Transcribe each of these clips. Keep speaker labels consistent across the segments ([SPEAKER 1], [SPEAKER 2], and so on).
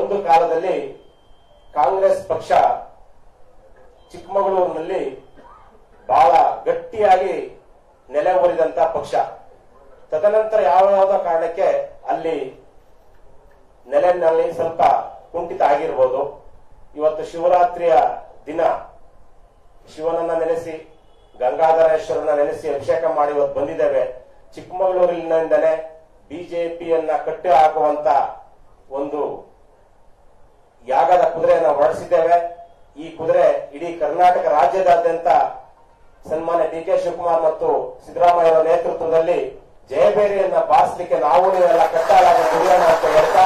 [SPEAKER 1] ಒಂದು ಕಾಲದಲ್ಲಿ ಕಾಂಗ್ರೆಸ್ ಪಕ್ಷ ಚಿಕ್ಕಮಗಳೂರಿನಲ್ಲಿ ಬಹಳ ಗಟ್ಟಿಯಾಗಿ ನೆಲೆ ಊರಿದಂತ ಪಕ್ಷ ತದನಂತರ ಯಾವ ಯಾವುದೋ ಕಾರಣಕ್ಕೆ ಅಲ್ಲಿ ನೆಲೆನಲ್ಲಿ ಸ್ವಲ್ಪ ಕುಂಠಿತ ಆಗಿರ್ಬೋದು ಇವತ್ತು ಶಿವರಾತ್ರಿಯ ದಿನ ಶಿವನನ್ನ ನೆನೆಸಿ ಗಂಗಾಧರೇಶ್ವರನ ನೆನೆಸಿ ಅಭಿಷೇಕ ಮಾಡಿ ಇವತ್ತು ಬಂದಿದ್ದೇವೆ ಚಿಕ್ಕಮಗಳೂರಿನಿಂದನೇ ಬಿಜೆಪಿಯನ್ನ ಕಟ್ಟಿ ಹಾಕುವಂತ ಒಂದು ಯಾಗದ ಕುದುರೆಯನ್ನು ಹೊರಡಿಸಿದ್ದೇವೆ ಈ ಕುದುರೆ ಇಡೀ ಕರ್ನಾಟಕ ರಾಜ್ಯದಾದ್ಯಂತ ಸನ್ಮಾನ್ಯ ಡಿ ಕೆ ಶಿವಕುಮಾರ್ ಮತ್ತು ಸಿದ್ದರಾಮಯ್ಯ ಅವರ ನೇತೃತ್ವದಲ್ಲಿ ಜಯಬೇರಿಯನ್ನ ಬಾರಿಸಲಿಕ್ಕೆ ನಾವು ನೀವೆಲ್ಲ ಕಟ್ಟಾಳಾಗಿ ದುಡಿಯೋಣ ಅಂತ ಹೇಳ್ತಾ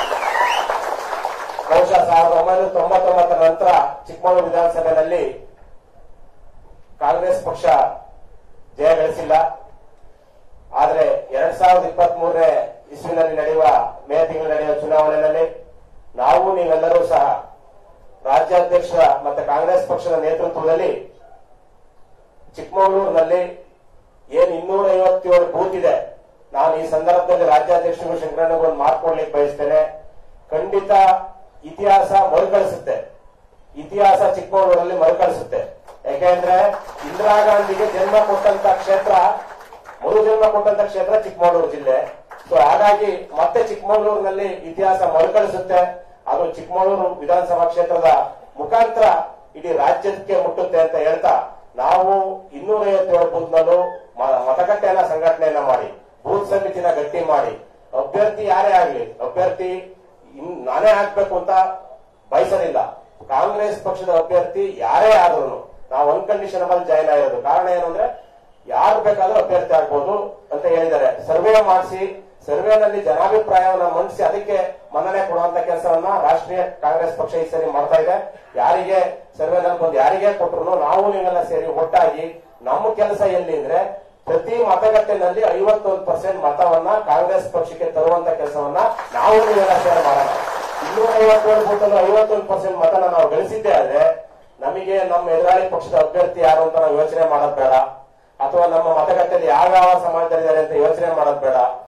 [SPEAKER 1] ಬಹುಶಃ ಸಾವಿರದ ಒಂಬೈನೂರ ತೊಂಬತ್ತೊಂಬತ್ತರ ನಂತರ ಚಿಕ್ಕಮಗಳೂರು ವಿಧಾನಸಭೆಯಲ್ಲಿ ಕಾಂಗ್ರೆಸ್ ಪಕ್ಷ ಜಯ ಗಳಿಸಿಲ್ಲ ಆದ್ರೆ ಎರಡ್ ಸಾವಿರದ ಇಪ್ಪತ್ತ್ ಮೂರನೇ ಇಸ್ವಿನಲ್ಲಿ ನಡೆಯುವ ಮೇ ತಿಂಗಳು ನಡೆಯುವ ಚುನಾವಣೆಯಲ್ಲಿ ನಾವು ನೀವೆಲ್ಲರೂ ಸಹ ರಾಜ್ಯಾಧ್ಯಕ್ಷ ಮತ್ತೆ ಕಾಂಗ್ರೆಸ್ ಪಕ್ಷದ ನೇತೃತ್ವದಲ್ಲಿ ಚಿಕ್ಕಮಗಳೂರಿನಲ್ಲಿ ಏನ್ ಇನ್ನೂರ ಐವತ್ತೇಳು ಬೂತ್ ಇದೆ ನಾನು ಈ ಸಂದರ್ಭದಲ್ಲಿ ರಾಜ್ಯಾಧ್ಯಕ್ಷರು ಶಂಕರಣ್ಣಗೆ ಒಂದು ಮಾತು ಕೊಡ್ಲಿಕ್ಕೆ ಬಯಸ್ತೇನೆ ಖಂಡಿತ ಇತಿಹಾಸ ಮರುಕಳಿಸುತ್ತೆ ಇತಿಹಾಸ ಚಿಕ್ಕಮಗಳೂರಲ್ಲಿ ಮರುಕಳಿಸುತ್ತೆ ಯಾಕೆಂದ್ರೆ ಇಂದಿರಾ ಗಾಂಧಿಗೆ ಜನ್ಮ ಕೊಟ್ಟಂತ ಕ್ಷೇತ್ರ ಮರು ಜನ್ಮ ಕೊಟ್ಟಂತ ಕ್ಷೇತ್ರ ಚಿಕ್ಕಮಗಳೂರು ಜಿಲ್ಲೆ ಸೊ ಹಾಗಾಗಿ ಮತ್ತೆ ಚಿಕ್ಕಮಗಳೂರಿನಲ್ಲಿ ಇತಿಹಾಸ ಮರುಕಳಿಸುತ್ತೆ ಅದು ಚಿಕ್ಕಮಗಳೂರು ವಿಧಾನಸಭಾ ಕ್ಷೇತ್ರದ ಮುಖಾಂತರ ಇಡೀ ರಾಜ್ಯಕ್ಕೆ ಮುಟ್ಟುತ್ತೆ ಅಂತ ಹೇಳ್ತಾ ನಾವು ಇನ್ನೂರ ಐವತ್ತೇಳು ಬೂತ್ನಲ್ಲೂ ಮ- ಮತಗಟ್ಟೆಯನ್ನ ಸಂಘಟನೆಯನ್ನ ಮಾಡಿ ಬೂತ್ ಸಮಿತಿನ ಗಟ್ಟಿ ಮಾಡಿ ಅಭ್ಯರ್ಥಿ ಯಾರೇ ಆಗ್ಲಿ ಅಭ್ಯರ್ಥಿ ಇನ್- ನಾನೇ ಹಾಕ್ಬೇಕು ಅಂತ ಬಯಸಲಿಲ್ಲ ಕಾಂಗ್ರೆಸ್ ಪಕ್ಷದ ಅಭ್ಯರ್ಥಿ ಯಾರೇ ಆದ್ರೂ ನಾವು ಅನ್ಕಂಡೀಷನಬಲ್ ಜಾಯ್ನ್ ಆಗಿರೋದು ಕಾರಣ ಏನು ಅಂದ್ರೆ ಯಾರು ಬೇಕಾದ್ರೂ ಅಭ್ಯರ್ಥಿ ಆಗ್ಬೋದು ಅಂತ ಹೇಳಿದ್ದಾರೆ ಸರ್ವೆ ಮಾಡಿಸಿ ಸರ್ವೆನಲ್ಲಿ ಜನಾಭಿಪ್ರಾಯವನ್ನ ಮಂಡಿಸಿ ಅದಕ್ಕೆ ಮನ್ನಣೆ ಕೊಡುವಂತ ಕೆಲಸವನ್ನ ರಾಷ್ಟ್ರೀಯ ಕಾಂಗ್ರೆಸ್ ಪಕ್ಷ ಈ ಸರಿ ಮಾಡ್ತಾ ಇದೆ ಯಾರಿಗೆ ಸರ್ವೆನಲ್ಲಿ ಬಂದು ಯಾರಿಗೆ ಕೊಟ್ಟರು ನಾವು ನೀವೆಲ್ಲ ಸೇರಿ ಒಟ್ಟಾಗಿ ನಮ್ಮ ಕೆಲಸ ಎಲ್ಲಿ ಅಂದ್ರೆ ಪ್ರತಿ ಮತಗಟ್ಟೆನಲ್ಲಿ ಐವತ್ತೊಂದು ಪರ್ಸೆಂಟ್ ಮತವನ್ನ ಕಾಂಗ್ರೆಸ್ ಪಕ್ಷಕ್ಕೆ ತರುವಂತ ಕೆಲಸವನ್ನ ನಾವು ನೀವೆಲ್ಲ ಸೇರಿ ಮಾಡೋಣ ಇನ್ನೂರ ಐವತ್ತೇಳು ಬೂತಲ್ಲಿ ಐವತ್ತೊಂದು ಪರ್ಸೆಂಟ್ ಮತನ ನಾವು ಗಳಿಸಿದ್ದೇ ಆದ್ರೆ ನಮಗೆ ನಮ್ಮ ಎದುರಾಳಿ ಪಕ್ಷದ ಅಭ್ಯರ್ಥಿ ಯಾರು ಅಂತ ನಾವು ಯೋಚನೆ ಮಾಡೋದ್ ಬೇಡ ಅಥವಾ ನಮ್ಮ ಮತಗಟ್ಟೆಯಲ್ಲಿ ಯಾವ್ಯಾವ ಸಮಾಜದಲ್ಲಿದ್ದಾರೆ ಅಂತ ಯೋಚನೆ ಮಾಡೋದ್ ಬೇಡ